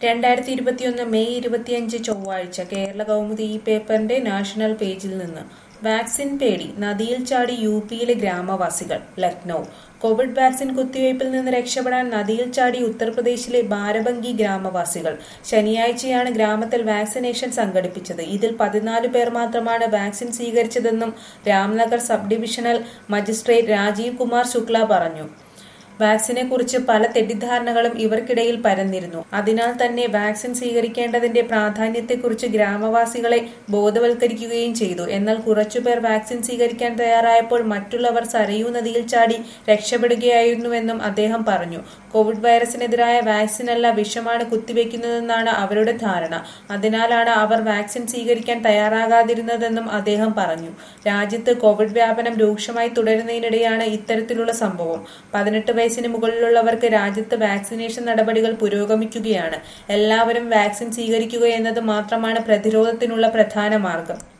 രണ്ടായിരത്തി ഇരുപത്തിയൊന്ന് മെയ് ഇരുപത്തിയഞ്ച് ചൊവ്വാഴ്ച കേരള കൗമുദി ഈ പേപ്പറിന്റെ നാഷണൽ പേജിൽ നിന്ന് വാക്സിൻ പേടി നദിയിൽ ചാടി യു പിയിലെ ഗ്രാമവാസികൾ ലക്നൌ കോവിഡ് വാക്സിൻ കുത്തിവയ്പിൽ നിന്ന് രക്ഷപ്പെടാൻ നദിയിൽ ചാടി ഉത്തർപ്രദേശിലെ ബാരബങ്കി ഗ്രാമവാസികൾ ശനിയാഴ്ചയാണ് ഗ്രാമത്തിൽ വാക്സിനേഷൻ സംഘടിപ്പിച്ചത് ഇതിൽ പതിനാല് പേർ മാത്രമാണ് വാക്സിൻ സ്വീകരിച്ചതെന്നും Ramnagar sub divisional magistrate Rajeev Kumar Shukla പറഞ്ഞു വാക്സിനെ കുറിച്ച് പല തെറ്റിദ്ധാരണകളും ഇവർക്കിടയിൽ പരന്നിരുന്നു അതിനാൽ തന്നെ വാക്സിൻ സ്വീകരിക്കേണ്ടതിന്റെ പ്രാധാന്യത്തെക്കുറിച്ച് ഗ്രാമവാസികളെ ബോധവൽക്കരിക്കുകയും ചെയ്തു എന്നാൽ കുറച്ചുപേർ വാക്സിൻ സ്വീകരിക്കാൻ തയ്യാറായപ്പോൾ മറ്റുള്ളവർ സരയൂ നദിയിൽ ചാടി രക്ഷപ്പെടുകയായിരുന്നുവെന്നും അദ്ദേഹം പറഞ്ഞു കോവിഡ് വൈറസിനെതിരായ വാക്സിനല്ല വിഷമാണ് കുത്തിവെക്കുന്നതെന്നാണ് അവരുടെ ധാരണ അതിനാലാണ് അവർ വാക്സിൻ സ്വീകരിക്കാൻ തയ്യാറാകാതിരുന്നതെന്നും അദ്ദേഹം പറഞ്ഞു രാജ്യത്ത് കോവിഡ് വ്യാപനം രൂക്ഷമായി തുടരുന്നതിനിടെയാണ് ഇത്തരത്തിലുള്ള സംഭവം പതിനെട്ട് വയസ്സിന് മുകളിലുള്ളവർക്ക് രാജ്യത്ത് വാക്സിനേഷൻ നടപടികൾ പുരോഗമിക്കുകയാണ് എല്ലാവരും വാക്സിൻ സ്വീകരിക്കുക എന്നത് മാത്രമാണ് പ്രതിരോധത്തിനുള്ള പ്രധാന മാർഗം